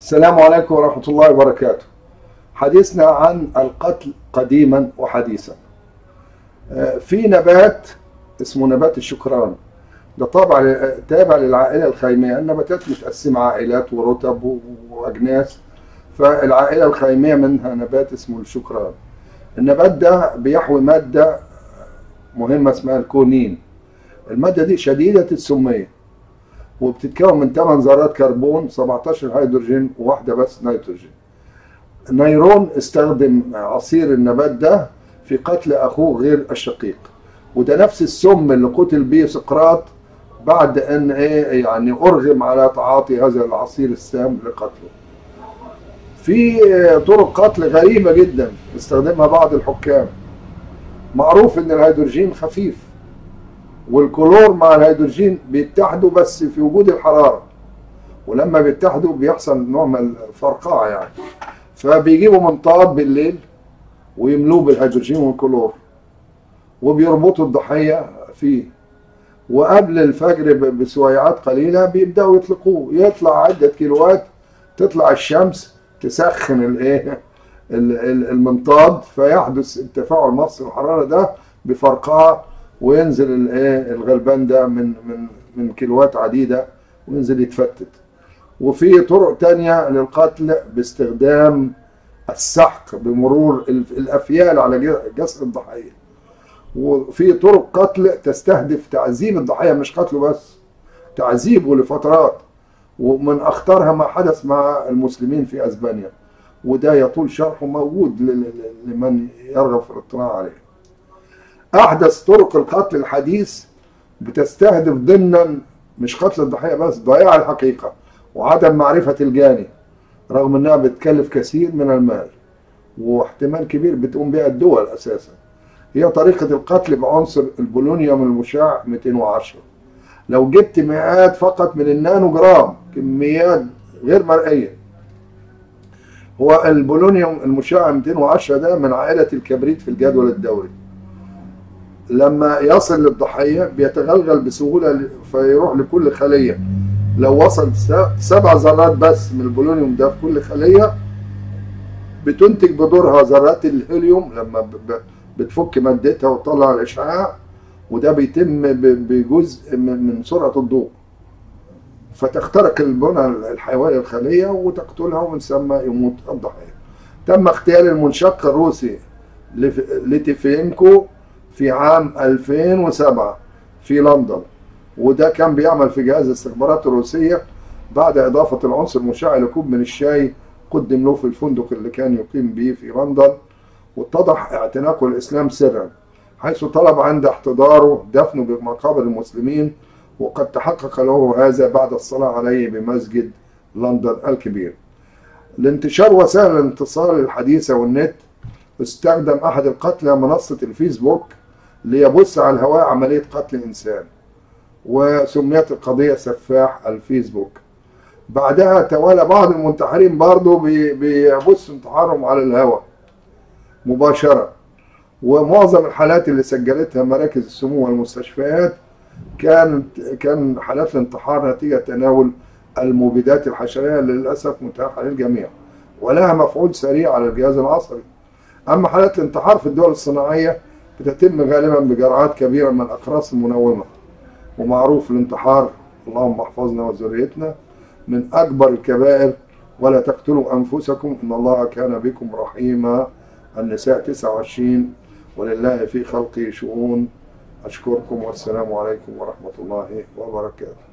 السلام عليكم ورحمة الله وبركاته حديثنا عن القتل قديما وحديثا آه، في نبات اسمه نبات الشكران ده طبعا تابع للعائلة الخيمية النباتات متقسمة عائلات ورتب و- وأجناس فالعائلة الخيمية منها نبات اسمه الشكران النبات ده بيحوي مادة مهمة اسمها الكونين المادة دي شديدة السمية وبتتكون من 8 ذرات كربون 17 هيدروجين وواحدة بس نيتروجين نيرون استخدم عصير النبات ده في قتل أخوه غير الشقيق وده نفس السم اللي قتل به سقراط بعد أن إيه يعني أرغم على تعاطي هذا العصير السام لقتله في طرق قتل غريبة جدا استخدمها بعض الحكام معروف ان الهيدروجين خفيف والكلور مع الهيدروجين بيتحدوا بس في وجود الحرارة ولما بيتحدوا بيحصل نوع من الفرقعة يعني فبيجيبوا منطاد بالليل ويملوه بالهيدروجين والكلور وبيربطوا الضحية فيه وقبل الفجر ب- بسويعات قليلة بيبدأوا يطلقوه يطلع عدة كيلوات تطلع الشمس تسخن الايه ال- ال- المنطاد فيحدث التفاعل مصر الحرارة ده بفرقعة وينزل الايه الغلبان ده من من من كيلوات عديدة وينزل يتفتت وفي طرق تانية للقتل باستخدام السحق بمرور الف- الافيال على ج- جسد الضحية وفي طرق قتل تستهدف تعذيب الضحية مش قتله بس تعذيبه لفترات ومن اخطرها ما حدث مع المسلمين في اسبانيا وده يطول شرحه موجود ل- ل- لمن يرغب في الاطلاع عليه احدث طرق القتل الحديث بتستهدف ضمنا مش قتل الضحيه بس ضياع الحقيقه وعدم معرفه الجاني رغم انها بتكلف كثير من المال واحتمال كبير بتقوم بها الدول اساسا هي طريقه القتل بعنصر البولونيوم المشع 210 لو جبت مئات فقط من النانو جرام كميات غير مرئيه هو البولونيوم المشع 210 ده من عائله الكبريت في الجدول الدوري لما يصل للضحيه بيتغلغل بسهوله ل- فيروح لكل خليه لو وصل س- سبع ذرات بس من البولونيوم ده في كل خليه بتنتج بدورها ذرات الهيليوم لما ب- ب- بتفك مادتها وتطلع الاشعاع وده بيتم ب- بجزء من من سرعه الضوء فتخترق البنى الحيواني الخليه وتقتلها ومن ثم يموت الضحيه. تم اغتيال المنشق الروسي لف- لتيفينكو في عام 2007 في لندن وده كان بيعمل في جهاز الاستخبارات الروسيه بعد اضافه العنصر المشع لكوب من الشاي قدم له في الفندق اللي كان يقيم به في لندن واتضح اعتناقه الاسلام سرا حيث طلب عند احتضاره دفنه بمقابر المسلمين وقد تحقق له هذا بعد الصلاة عليه بمسجد لندن الكبير لانتشار وسائل الاتصال الحديثة والنت استخدم أحد القتلى منصة الفيسبوك ليبث على الهواء عملية قتل إنسان وسميت القضية سفاح الفيسبوك بعدها توالى بعض المنتحرين برضه بي- بيبثوا انتحارهم على الهواء مباشرة ومعظم الحالات اللي سجلتها مراكز السمو والمستشفيات كانت كان حالات الانتحار نتيجة تناول المبيدات الحشرية اللي للأسف متاحة للجميع ولها مفعول سريع على الجهاز العصبي أما حالات الانتحار في الدول الصناعية بتتم غالبا بجرعات كبيرة من الأقراص المنومة ومعروف الانتحار اللهم احفظنا وذريتنا من أكبر الكبائر ولا تقتلوا أنفسكم إن الله كان بكم رحيما النساء 29 ولله في خلقه شؤون أشكركم والسلام عليكم ورحمة الله وبركاته